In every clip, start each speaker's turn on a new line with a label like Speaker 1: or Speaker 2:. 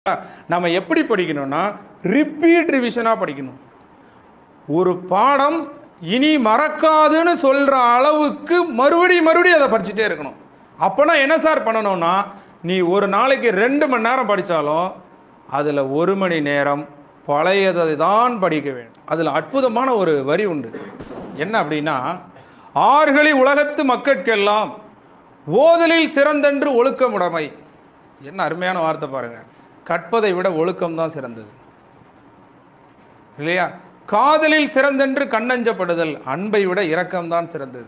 Speaker 1: நம்ம எப்படி படிக்கணும்னா ரிப்பீட் ரிவிஷனாக படிக்கணும் ஒரு பாடம் இனி மறக்காதுன்னு சொல்கிற அளவுக்கு மறுபடியும் மறுபடியும் அதை படிச்சுட்டே இருக்கணும் அப்போனா என்ன சார் பண்ணணும்னா நீ ஒரு நாளைக்கு ரெண்டு மணி நேரம் படித்தாலும் அதில் ஒரு மணி நேரம் பழையதை தான் படிக்க வேண்டும் அதில் அற்புதமான ஒரு வரி உண்டு என்ன அப்படின்னா ஆறுகளி உலகத்து மக்கட்கெல்லாம் ஓதலில் சிறந்தென்று ஒழுக்கமுடைமை என்ன அருமையான வார்த்தை பாருங்க கற்பதை விட ஒழுக்கம் தான் சிறந்தது இல்லையா காதலில் சிறந்தென்று கண்ணஞ்சப்படுதல் அன்பை விட இரக்கம்தான் சிறந்தது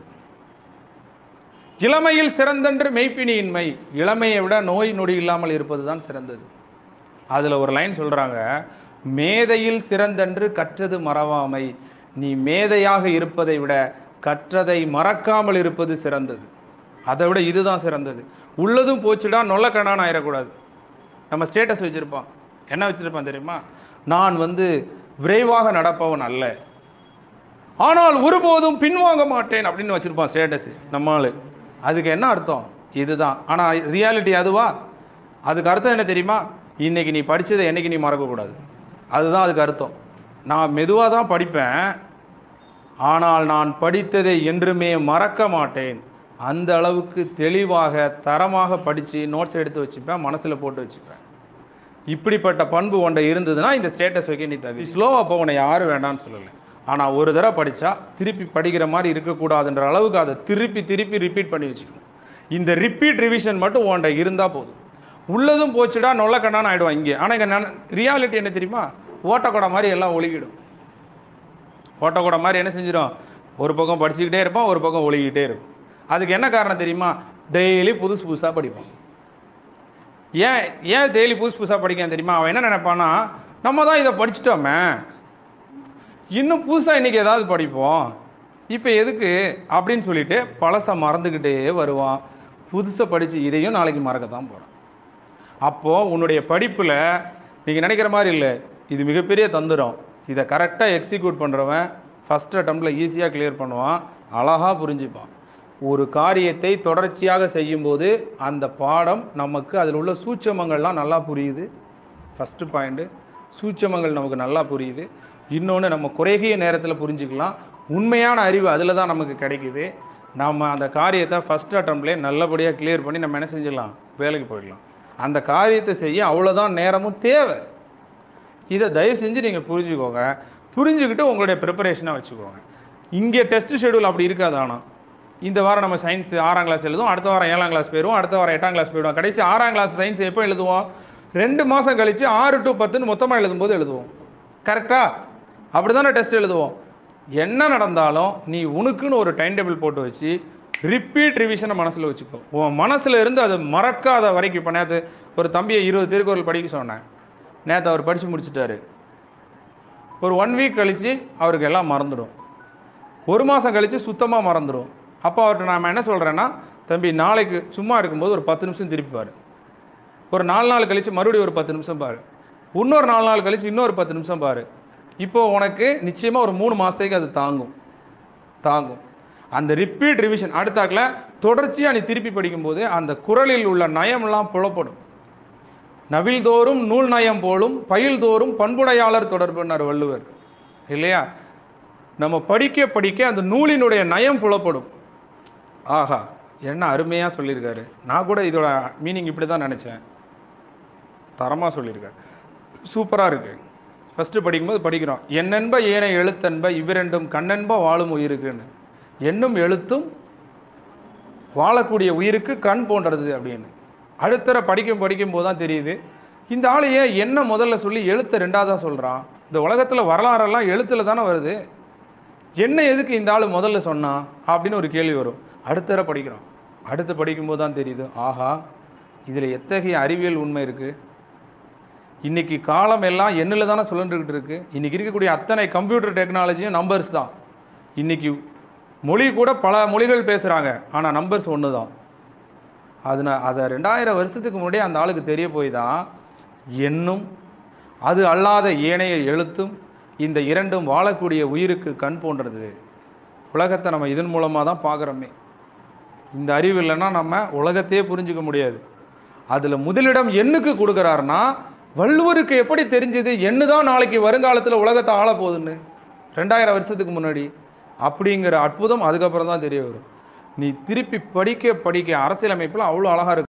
Speaker 1: இளமையில் சிறந்தென்று மெய்ப்பினியின்மை இளமையை விட நோய் நொடி இல்லாமல் இருப்பது தான் சிறந்தது அதில் ஒரு லைன் சொல்கிறாங்க மேதையில் சிறந்தென்று கற்றது மறவாமை நீ மேதையாக இருப்பதை விட கற்றதை மறக்காமல் இருப்பது சிறந்தது அதை விட இதுதான் சிறந்தது உள்ளதும் போச்சுடா நொல்லக்கண்ணான்னு ஆயிடக்கூடாது நம்ம ஸ்டேட்டஸ் வச்சுருப்பான் என்ன வச்சுருப்பான் தெரியுமா நான் வந்து விரைவாக நடப்பவன் அல்ல ஆனால் ஒருபோதும் பின்வாங்க மாட்டேன் அப்படின்னு வச்சுருப்பான் ஸ்டேட்டஸ் நம்மால் அதுக்கு என்ன அர்த்தம் இதுதான் ஆனால் ரியாலிட்டி அதுவா அதுக்கு அர்த்தம் என்ன தெரியுமா இன்னைக்கு நீ படித்ததை என்னைக்கு நீ மறக்கக்கூடாது அதுதான் அதுக்கு அர்த்தம் நான் மெதுவாக தான் படிப்பேன் ஆனால் நான் படித்ததை என்றுமே மறக்க மாட்டேன் அந்த அளவுக்கு தெளிவாக தரமாக படித்து நோட்ஸ் எடுத்து வச்சுப்பேன் மனசில் போட்டு வச்சுப்பேன் இப்படிப்பட்ட பண்பு ஒன்றை இருந்ததுன்னா இந்த ஸ்டேட்டஸ் வைக்க நீ தகுதி ஸ்லோவாக போக உன்னை யாரும் வேண்டாம்னு சொல்லலை ஆனால் ஒரு தடவை படித்தா திருப்பி படிக்கிற மாதிரி இருக்கக்கூடாதுன்ற அளவுக்கு அதை திருப்பி திருப்பி ரிப்பீட் பண்ணி வச்சுக்கணும் இந்த ரிப்பீட் ரிவிஷன் மட்டும் உன்கிட்ட இருந்தால் போதும் உள்ளதும் போச்சுடா நொல்லக்கண்ணான்னு ஆகிடுவான் இங்கே ஆனால் இங்கே நான் ரியாலிட்டி என்ன தெரியுமா ஓட்டக்கூட மாதிரி எல்லாம் ஒழுகிடும் ஓட்டக்கூட மாதிரி என்ன செஞ்சிடும் ஒரு பக்கம் படிச்சுக்கிட்டே இருப்பான் ஒரு பக்கம் ஒழுகிட்டே இருக்கும் அதுக்கு என்ன காரணம் தெரியுமா டெய்லி புதுசு புதுசாக படிப்பான் ஏன் ஏன் டெய்லி புதுசு புதுசாக படிக்கான் தெரியுமா அவன் என்ன நினைப்பான்னா நம்ம தான் இதை படிச்சிட்டோமே இன்னும் புதுசாக இன்றைக்கி ஏதாவது படிப்போம் இப்போ எதுக்கு அப்படின்னு சொல்லிட்டு பழசை மறந்துக்கிட்டே வருவான் புதுசை படித்து இதையும் நாளைக்கு மறக்க தான் போகிறான் அப்போது உன்னுடைய படிப்பில் நீங்கள் நினைக்கிற மாதிரி இல்லை இது மிகப்பெரிய தந்திரம் இதை கரெக்டாக எக்ஸிக்யூட் பண்ணுறவன் ஃபஸ்ட் அட்டம்ப்டில் ஈஸியாக கிளியர் பண்ணுவான் அழகாக புரிஞ்சுப்பான் ஒரு காரியத்தை தொடர்ச்சியாக செய்யும்போது அந்த பாடம் நமக்கு அதில் உள்ள சூட்சமங்கள்லாம் நல்லா புரியுது ஃபஸ்ட்டு பாயிண்ட்டு சூட்சமங்கள் நமக்கு நல்லா புரியுது இன்னொன்று நம்ம குறுகிய நேரத்தில் புரிஞ்சுக்கலாம் உண்மையான அறிவு அதில் தான் நமக்கு கிடைக்குது நம்ம அந்த காரியத்தை ஃபஸ்ட் அட்டம்ப்ட்லேயே நல்லபடியாக கிளியர் பண்ணி நம்ம என்ன செஞ்சிடலாம் வேலைக்கு போயிடலாம் அந்த காரியத்தை செய்ய அவ்வளோதான் நேரமும் தேவை இதை தயவு செஞ்சு நீங்கள் புரிஞ்சுக்கோங்க புரிஞ்சுக்கிட்டு உங்களுடைய ப்ரிப்பரேஷனாக வச்சுக்கோங்க இங்கே டெஸ்ட் ஷெடியூல் அப்படி இருக்காது ஆனால் இந்த வாரம் நம்ம சயின்ஸ் ஆறாம் கிளாஸ் எழுதுவோம் அடுத்த வாரம் ஏழாம் கிளாஸ் போயிடுவோம் அடுத்த வாரம் எட்டாம் கிளாஸ் போயிடுவோம் கடைசி ஆறாம் கிளாஸ் சயின்ஸ் எப்போ எழுதுவோம் ரெண்டு மாதம் கழித்து ஆறு டு பத்துன்னு மொத்தமாக எழுதும்போது எழுதுவோம் கரெக்டாக அப்படி தானே டெஸ்ட் எழுதுவோம் என்ன நடந்தாலும் நீ உனக்குன்னு ஒரு டைம் டேபிள் போட்டு வச்சு ரிப்பீட் ரிவிஷனை மனசில் வச்சுக்கோ உன் மனசில் இருந்து அது மறக்காத வரைக்கும் இப்போ நேற்று ஒரு தம்பியை இருபது திருக்குறள் படிக்க சொன்னேன் நேற்று அவர் படித்து முடிச்சிட்டாரு ஒரு ஒன் வீக் கழித்து அவருக்கு எல்லாம் மறந்துடும் ஒரு மாதம் கழித்து சுத்தமாக மறந்துடும் அப்போ அவர்கிட்ட நான் என்ன சொல்கிறேன்னா தம்பி நாளைக்கு சும்மா இருக்கும்போது ஒரு பத்து நிமிஷம் திருப்பி பாரு ஒரு நாலு நாள் கழித்து மறுபடியும் ஒரு பத்து நிமிஷம் பாரு இன்னொரு நாலு நாள் கழித்து இன்னொரு பத்து நிமிஷம் பாரு இப்போ உனக்கு நிச்சயமாக ஒரு மூணு மாதத்துக்கு அது தாங்கும் தாங்கும் அந்த ரிப்பீட் ரிவிஷன் அடுத்தாக்கில் தொடர்ச்சியாக நீ திருப்பி படிக்கும்போது அந்த குரலில் உள்ள நயம்லாம் புலப்படும் நவில்தோறும் நூல் நயம் போலும் பயில்தோறும் பண்புடையாளர் தொடர்புன்னார் வள்ளுவர் இல்லையா நம்ம படிக்க படிக்க அந்த நூலினுடைய நயம் புலப்படும் ஆஹா என்ன அருமையாக சொல்லியிருக்காரு நான் கூட இதோட மீனிங் இப்படி தான் நினச்சேன் தரமாக சொல்லியிருக்காரு சூப்பராக இருக்குது ஃபஸ்ட்டு படிக்கும்போது படிக்கிறோம் என்னென்ப ஏனை எழுத்தன்ப இவ்விரண்டும் கண்ணென்ப வாழும் உயிருக்குன்னு எண்ணும் எழுத்தும் வாழக்கூடிய உயிருக்கு கண் போன்றது அப்படின்னு அடுத்தர படிக்கும் படிக்கும் போது தான் தெரியுது இந்த ஆள் ஏன் என்ன முதல்ல சொல்லி எழுத்தை ரெண்டாவதாக சொல்கிறான் இந்த உலகத்தில் வரலாறெல்லாம் எழுத்தில் தானே வருது என்ன எதுக்கு இந்த ஆள் முதல்ல சொன்னான் அப்படின்னு ஒரு கேள்வி வரும் அடுத்தர படிக்கிறோம் அடுத்து படிக்கும்போது தான் தெரியுது ஆஹா இதில் எத்தகைய அறிவியல் உண்மை இருக்குது இன்னைக்கு காலம் எல்லாம் எண்ணில் தானே சுழன்றுக்கிட்டு இருக்கு இன்னைக்கு இருக்கக்கூடிய அத்தனை கம்ப்யூட்டர் டெக்னாலஜியும் நம்பர்ஸ் தான் இன்னைக்கு மொழி கூட பல மொழிகள் பேசுகிறாங்க ஆனால் நம்பர்ஸ் ஒன்று தான் அது நான் அதை ரெண்டாயிரம் வருஷத்துக்கு முன்னாடியே அந்த ஆளுக்கு தெரிய போய் தான் எண்ணும் அது அல்லாத ஏனைய எழுத்தும் இந்த இரண்டும் வாழக்கூடிய உயிருக்கு கண் போன்றது உலகத்தை நம்ம இதன் மூலமாக தான் பார்க்குறோமே இந்த அறிவு இல்லைன்னா நம்ம உலகத்தையே புரிஞ்சுக்க முடியாது அதில் முதலிடம் எண்ணுக்கு கொடுக்குறாருன்னா வள்ளுவருக்கு எப்படி தெரிஞ்சது என்னதான் நாளைக்கு வருங்காலத்தில் உலகத்தை ஆள போகுதுன்னு ரெண்டாயிரம் வருஷத்துக்கு முன்னாடி அப்படிங்கிற அற்புதம் அதுக்கப்புறம் தான் தெரிய வரும் நீ திருப்பி படிக்க படிக்க அரசியலமைப்பில் அவ்வளோ அழகா இருக்கு